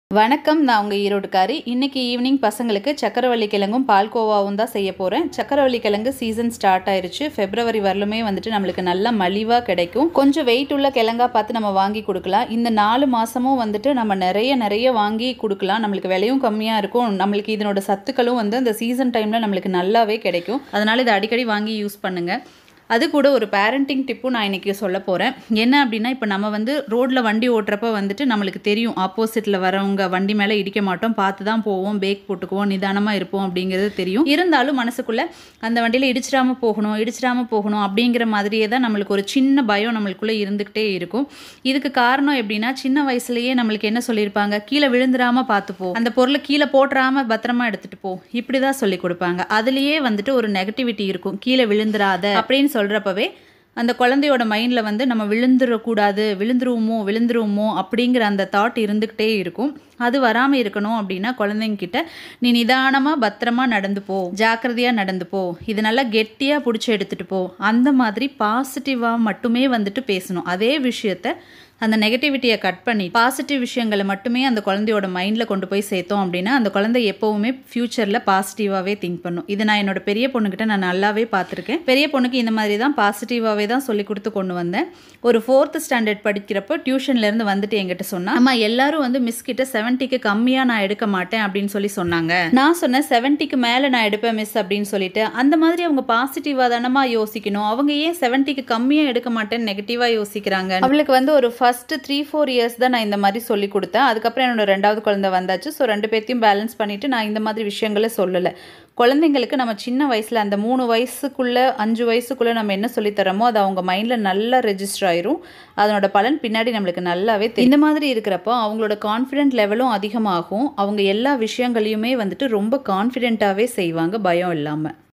வணக்கம் நான் உங்கள் ஈரோடுக்காரி இன்னைக்கு ஈவினிங் பசங்களுக்கு சக்கரவள்ளி கிழங்கும் பால்கோவாவும் தான் செய்ய போகிறேன் சக்கரவள்ளி கிழங்கு சீசன் ஸ்டார்ட் ஆயிருச்சு ஃபெப்ரவரி வரலுமே வந்துட்டு நம்மளுக்கு நல்லா மலிவாக கிடைக்கும் கொஞ்சம் வெயிட் உள்ள கிழங்கா பார்த்து நம்ம வாங்கி கொடுக்கலாம் இந்த நாலு மாதமும் வந்துட்டு நம்ம நிறைய நிறைய வாங்கி கொடுக்கலாம் நம்மளுக்கு விலையும் கம்மியாக இருக்கும் நம்மளுக்கு இதனோட சத்துக்களும் வந்து அந்த சீசன் டைமில் நம்மளுக்கு நல்லாவே கிடைக்கும் அதனால் இதை அடிக்கடி வாங்கி யூஸ் பண்ணுங்கள் அது கூட ஒரு பேரண்டிங் டிப்பும் நான் இன்றைக்கி சொல்ல போகிறேன் என்ன அப்படின்னா இப்போ நம்ம வந்து ரோட்டில் வண்டி ஓட்டுறப்ப வந்துட்டு நம்மளுக்கு தெரியும் ஆப்போசிட்டில் வரவங்க வண்டி மேலே இடிக்க மாட்டோம் பார்த்து தான் போவோம் பேக் போட்டுக்குவோம் நிதானமாக இருப்போம் அப்படிங்கிறது தெரியும் இருந்தாலும் மனசுக்குள்ளே அந்த வண்டியில் இடிச்சிடாமல் போகணும் இடிச்சிடாமல் போகணும் அப்படிங்கிற மாதிரியே தான் நம்மளுக்கு ஒரு சின்ன பயம் நம்மளுக்குள்ளே இருந்துக்கிட்டே இருக்கும் இதுக்கு காரணம் எப்படின்னா சின்ன வயசுலேயே நம்மளுக்கு என்ன சொல்லியிருப்பாங்க கீழே விழுந்துடாமல் பார்த்து போ அந்த பொருளை கீழே போட்டுறாம பத்திரமா எடுத்துகிட்டு போ இப்படி தான் சொல்லி கொடுப்பாங்க அதுலேயே வந்துட்டு ஒரு நெகட்டிவிட்டி இருக்கும் கீழே விழுந்துராத அப்படின்னு சொல்கிறப்பவே அந்த குழந்தையோட மைண்டில் வந்து நம்ம விழுந்துடக்கூடாது விழுந்துருவோமோ விழுந்துருவோமோ அப்படிங்கிற அந்த தாட் இருந்துக்கிட்டே இருக்கும் அது வராமல் இருக்கணும் அப்படின்னா குழந்தைங்கிட்ட நீ நிதானமாக பத்திரமா நடந்து போ ஜாக்கிரதையாக நடந்து போ இது நல்லா கெட்டியாக பிடிச்சி எடுத்துகிட்டு போ அந்த மாதிரி பாசிட்டிவாக மட்டுமே வந்துட்டு பேசணும் அதே விஷயத்த அந்த நெகட்டிவிட்டியை கட் பண்ணி பாசிட்டிவ் விஷயங்களை மட்டுமே அந்த குழந்தையோட மைண்டில் கொண்டு போய் சேர்த்தோம் அப்படின்னா அந்த குழந்தை எப்போவுமே ஃப்யூச்சரில் பாசிட்டிவாகவே திங்க் பண்ணும் இது நான் என்னோட பெரிய பொண்ணுக்கிட்ட நான் நல்லாவே பார்த்துருக்கேன் பெரிய பொண்ணுக்கு இந்த மாதிரி தான் பாசிட்டிவாகவே தான் சொல்லி கொடுத்து கொண்டு வந்தேன் ஒரு ஃபோர்த்து ஸ்டாண்டர்ட் படிக்கிறப்போ டியூஷன்லேருந்து வந்துட்டு என்கிட்ட சொன்னா அம்மா எல்லாரும் வந்து மிஸ் கிட்ட செவன்ட்டிக்கு கம்மியாக நான் எடுக்க மாட்டேன் அப்படின்னு சொல்லி சொன்னாங்க நான் சொன்னேன் செவன்ட்டிக்கு மேலே நான் எடுப்பேன் மிஸ் அப்படின்னு சொல்லிட்டு அந்த மாதிரி அவங்க பாசிட்டிவாக தானமா யோசிக்கணும் அவங்க ஏன் செவன்ட்டிக்கு கம்மியாக எடுக்க மாட்டேன்னு நெகட்டிவாக யோசிக்கிறாங்க அவளுக்கு வந்து ஒரு ஃபர்ஸ்ட் த்ரீ ஃபோர் இயர்ஸ் தான் நான் இந்த மாதிரி சொல்லி கொடுத்தேன் அதுக்கப்புறம் என்னோட ரெண்டாவது குழந்தை வந்தாச்சு ஸோ ரெண்டு பேர்த்தையும் பேலன்ஸ் பண்ணிட்டு நான் இந்த மாதிரி விஷயங்களை சொல்லலை குழந்தைங்களுக்கு நம்ம சின்ன வயசில் அந்த மூணு வயசுக்குள்ளே அஞ்சு வயசுக்குள்ளே நம்ம என்ன சொல்லித்தரமோ அது அவங்க மைண்டில் நல்லா ரெஜிஸ்டர் ஆயிரும் அதனோட பலன் பின்னாடி நம்மளுக்கு நல்லாவே தெரியும் இந்த மாதிரி இருக்கிறப்போ அவங்களோட கான்ஃபிடென்ட் லெவலும் அதிகமாகும் அவங்க எல்லா விஷயங்களையுமே வந்துட்டு ரொம்ப கான்ஃபிடென்ட்டாகவே செய்வாங்க பயம் இல்லாமல்